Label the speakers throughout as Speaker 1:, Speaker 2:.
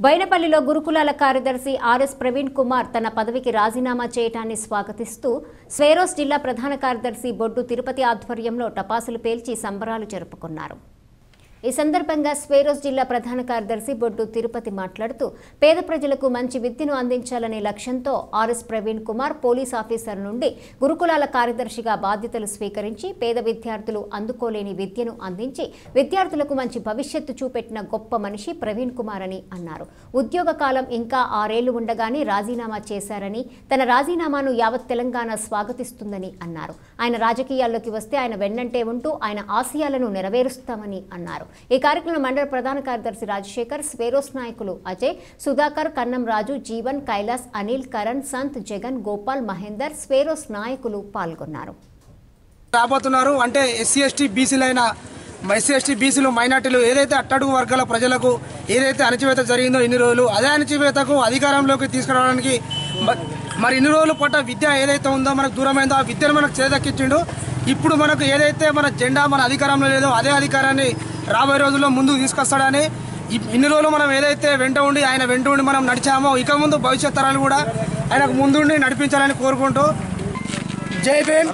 Speaker 1: బైనపల్లిలో గురుకులాల కార్యదర్శి ఆర్ఎస్ ప్రవీణ్ కుమార్ తన పదవికి రాజీనామా చేయటాన్ని స్వాగతిస్తూ స్వేరోస్ జిల్లా ప్రధాన కార్యదర్శి బొడ్డు తిరుపతి ఆధ్వర్యంలో టపాసులు పేల్చి సంబరాలు జరుపుకున్నారు ఈ సందర్భంగా స్వేరోస్ జిల్లా ప్రధాన కార్యదర్శి బొడ్డు తిరుపతి మాట్లాడుతూ పేద ప్రజలకు మంచి విద్యను అందించాలనే లక్ష్యంతో R S Praveen Kumar police officer నుండి గురుకులాల కార్యదర్శిగా బాధ్యతలు స్వీకరించి పేద విద్యార్థులు అందుకోలేని విద్యను అందించి విద్యార్థులకు మంచి భవిష్యత్తు చూపెట్టిన గొప్ప మనిషి ప్రవీణ్ కుమార్ అని అన్నారు ఉద్యోగ కాలం ఇంకా ఆరేళ్లు ఉండగానే రాజీనామా చేశారని తన రాజీనామాను యావత్ తెలంగాణ స్వాగతిస్తుందని అన్నారు ఆయన రాజకీయాల్లోకి వస్తే ఆయన వెన్నంటే ఉంటూ ఆయన ఆశయాలను నెరవేరుస్తామని అన్నారు ఈ కార్యక్రమంలో మండల ప్రధాన కార్యదర్శి రాజశేఖర్ స్వేరోస్ నాయకులు అజయ్ సుధాకర్ కన్నం రాజు జీవన్ కైలాస్ అనిల్ కరణ్ సంత్ జగన్ గోపాల్ మహేందర్ స్వేరోస్ నాయకులు పాల్గొన్నారు
Speaker 2: రాబోతున్నారు అంటే ఎస్సీ ఎస్టీ బీసీలైన ఎస్సీ ఎస్టీ బీసీలు మైనార్టీలు ఏదైతే అట్టడుగు వర్గాల ప్రజలకు ఏదైతే అణచివేత జరిగిందో ఇన్ని రోజులు అదే అణచివేతకు అధికారంలోకి తీసుకురావడానికి మ- మరి ఇన్ని రోజులు పట్ట విద్య ఏదైతే ఉందో మనకు దూరమైందో ఆ విద్యను మనకు చేదక్కించిండు ఇప్పుడు మనకు ఏదైతే మన జెండా మన అధికారంలో లేదో అదే అధికారాన్ని రాబోయే రోజుల్లో ముందుకు తీసుకొస్తాడని ఇ- ఇన్ని రోజులు మనం ఏదైతే వెంట ఉండి ఆయన వెంట ఉండి మనం నడిచామో ఇక ముందు భవిష్యత్ తరాలు కూడా ఆయనకు ముందుండి నడిపించాలని కోరుకుంటూ జై భీమ్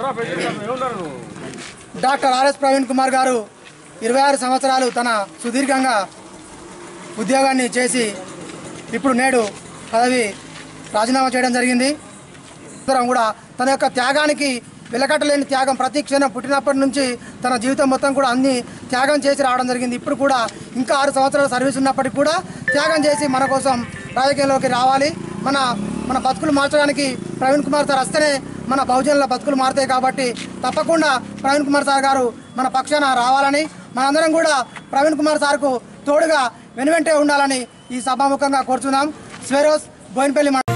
Speaker 2: డాక్టర్ ఆర్ఎస్ ప్రవీణ్ కుమార్ గారు ఇరవై ఆరు సంవత్సరాలు తన సుదీర్ఘంగా ఉద్యోగాన్ని చేసి ఇప్పుడు నేడు పదవి రాజీనామా చేయడం జరిగింది అందరం కూడా తన యొక్క త్యాగానికి వెలకట్టలేని త్యాగం ప్రతి క్షణం పుట్టినప్పటి నుంచి తన జీవితం మొత్తం కూడా అన్ని త్యాగం చేసి రావడం జరిగింది ఇప్పుడు కూడా ఇంకా ఆరు సంవత్సరాల సర్వీస్ ఉన్నప్పటికీ కూడా త్యాగం చేసి మన కోసం రాజకీయంలోకి రావాలి మన మన బతుకులు మార్చడానికి ప్రవీణ్ కుమార్ సార్ వస్తేనే మన బహుజనుల బతుకులు మారుతాయి కాబట్టి తప్పకుండా ప్రవీణ్ కుమార్ సార్ గారు మన పక్షాన రావాలని మనందరం కూడా ప్రవీణ్ కుమార్ సార్కు తోడుగా వెనువెంటే ఉండాలని ఈ సభాముఖంగా కోరుచున్నాం స్వేరోస్ బోయినపల్లి